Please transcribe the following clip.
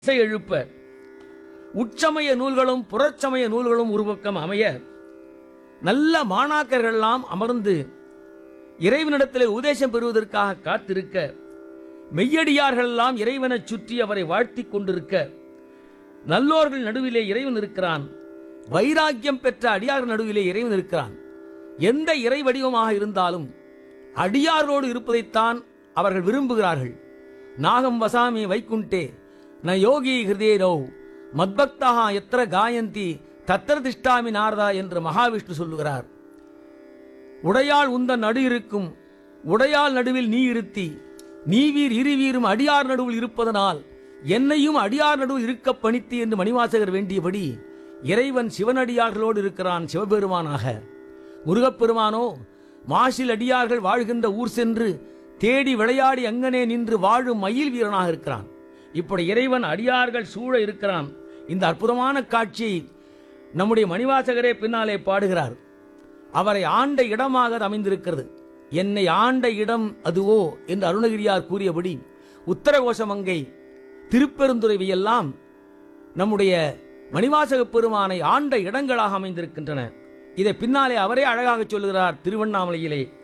இசை எழுப்ப உட்சமய நூல்களும் புறச்சமய நூல்களும் ஒரு பக்கம் அமைய நல்ல மாணாக்கர்கள்லாம் அமர்ந்து இறைவனிடத்திலே உபதேசம் பெறுவதற்காக காத்திருக்க மெய்யடியார்களெல்லாம் இறைவனைச் சுற்றி அவரை வாழ்த்திக் கொண்டிருக்க நல்லோர்கள் நடுவிலே இறைவன் இருக்கிறான் வைராக்கியம் பெற்ற அடியார்கள் நடுவிலே இறைவன் இருக்கிறான் எந்த இறை வடிவமாக இருந்தாலும் அடியாரோடு இருப்பதைத்தான் அவர்கள் விரும்புகிறார்கள் நாகம் வசாமி வைக்குண்டே ந யோகி ஹிருதேனோ மத்பக்தா எத்திர காயந்தி தத்திர திஷ்டாமி நாரதா என்று மகாவிஷ்ணு சொல்லுகிறார் உடையாள் உந்த நடு இருக்கும் உடையாள் நடுவில் நீ இருத்தி நீவீர் இருவீரும் அடியார் நடுவில் இருப்பதனால் என்னையும் அடியார் நடுவில் இருக்க பணித்து என்று மணிவாசகர் வேண்டியபடி இறைவன் சிவனடியார்களோடு இருக்கிறான் சிவபெருமானாக முருகப்பெருமானோ மாசில் அடியார்கள் வாழ்கின்ற ஊர் சென்று தேடி விளையாடி அங்கனே நின்று வாழும் மயில் வீரனாக இருக்கிறான் இப்படி இறைவன் அடியார்கள் சூழ இருக்கிறான் இந்த அற்புதமான காட்சியை நம்முடைய மணிவாசகரே பின்னாலே பாடுகிறார் அவரை ஆண்ட இடமாக அது அமைந்திருக்கிறது என்னை ஆண்ட இடம் அதுவோ என்று அருணகிரியார் கூறியபடி உத்தரகோசமங்கை திருப்பெருந்துறைவையெல்லாம் நம்முடைய மணிவாசக பெருமானை ஆண்ட இடங்களாக அமைந்திருக்கின்றன இதை பின்னாலே அவரே அழகாக சொல்லுகிறார் திருவண்ணாமலையிலே